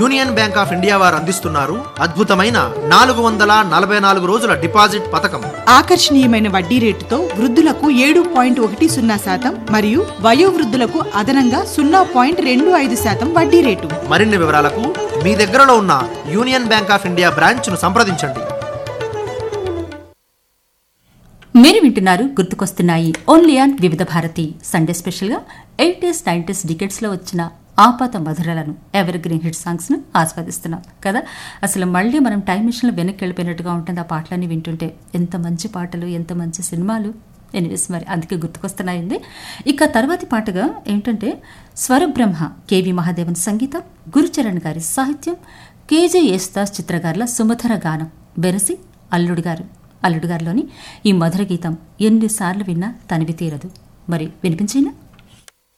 union bank of India వారు అందిస్తున్నారు అద్భుతమైన నాలుగు వందల నలభై నాలుగు రోజుల డిపాజిట్ పథకం ఆకర్షణీయమైన వడ్డీ రేటుతో వృద్ధులకు ఏడు పాయింట్ ఒకటి సున్నా శాతం మరియు వయోవృద్ధులకు అదనంగా సున్నా పాయింట్ రెండు ఐదు శాతం వడ్డీ రేటు మరిన్ని వివరాలకు మీ దగ్గరలో ఉన్న యూనియన్ బ్యాంక్ ఆఫ్ ఇండియా బ్రాంచ్ను సంప్రదించండి మీరు వింటున్నారు గుర్తుకొస్తున్నాయి only on Vividh Bharati Sunday స్పెషల్గా ఎయిటీస్ నైంటీస్ డికెట్స్లో వచ్చిన ఆపాత మధురలను ఎవర్ గ్రీన్ హిట్ సాంగ్స్ను ఆస్వాదిస్తున్నాం కదా అసలు మళ్ళీ మనం టైం మిషన్లో వెనక్కి వెళ్ళిపోయినట్టుగా ఉంటుంది ఆ పాటలన్నీ వింటుంటే ఎంత మంచి పాటలు ఎంత మంచి సినిమాలు ఎనివేస్ మరి అందుకే గుర్తుకొస్తున్నాయింది ఇక తర్వాతి పాటగా ఏంటంటే స్వరబ్రహ్మ కేవి మహాదేవన్ సంగీతం గురుచరణ్ గారి సాహిత్యం కేజే యేసుదాస్ చిత్రగారుల సుమధుర గానం బెరసి అల్లుడు గారు అల్లుడు గారిలోని ఈ మధుర గీతం ఎన్నిసార్లు విన్నా తనివి తీరదు మరి వినిపించినా